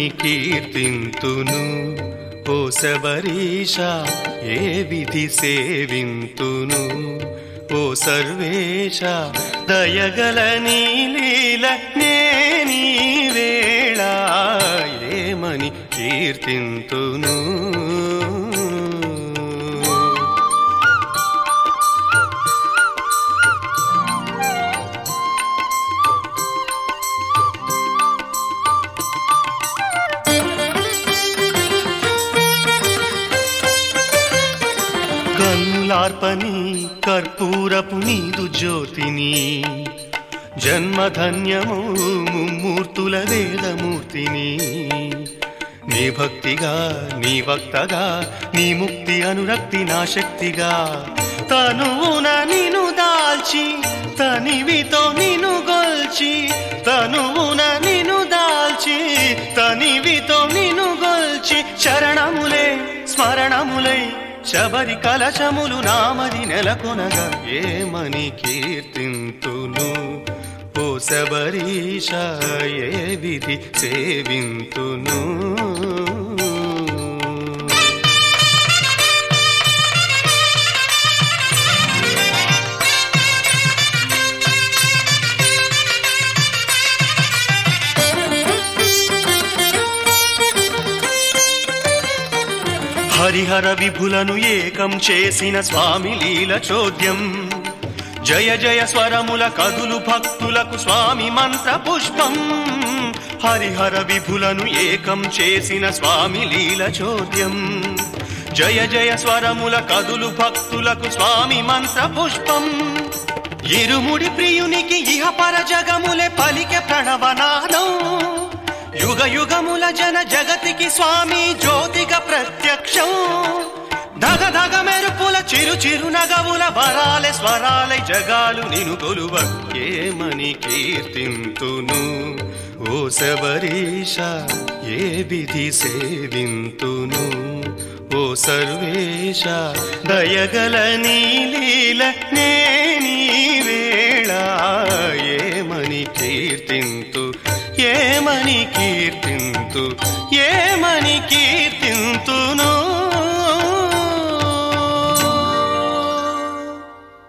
ఏమని కీర్తింతును ఓ శబరీష ఏ విధి సేవింతును ఓ సర్వేశ దయగల నీలీల నేనీ వేళ ఏమని కీర్తింతును కన్నులార్పని కర్పూరపు నీదు జ్యోతిని జన్మధన్యము ముమ్మూర్తుల వేదమూర్తిని నీ భక్తిగా నీ భక్తగా నీ ముక్తి అనురక్తి నా శక్తిగా తనువున నిను దాల్చి తనివితో నిను గొల్చి తనువున నిను దాల్చి తనివితో నిను గొల్చి శరణములే స్మరణములై శబరి కలశములు నామది నెలకొనగా ఏమని కీర్తింతును ఓ శబరీష ఏ విధి సేవింతును హరిహర విభులను ఏకం చేసిన స్వామి లీల చోద్యం జయ జయ స్వరముల కదులు భక్తులకు స్వామి మంత్ర పుష్పం హరిహర విభులను ఏకం చేసిన స్వామి లీల చోద్యం జయ జయ స్వరముల కదులు భక్తులకు స్వామి మంత్ర పుష్పం ఇరుముడి ప్రియునికి ఇహ పర జగములే పలికె ప్రణవనాదం యుగ యుగముల జన జగతికి స్వామి జ్యోతిగా ప్రత్యక్షం ధగ ధగ మెరుపుల చిరు చిరు నగవుల వరాలే స్వరాలై జగాలు నిను కొలువ ఏమని కీర్తింతును ఓ శబరీష ఏ విధి సేవింతును ఓ సర్వేశ దయగల నీలీల నేనీ వేళ ఏమని కీర్తింతు ఏమని కీర్తింతు ఏమని కీ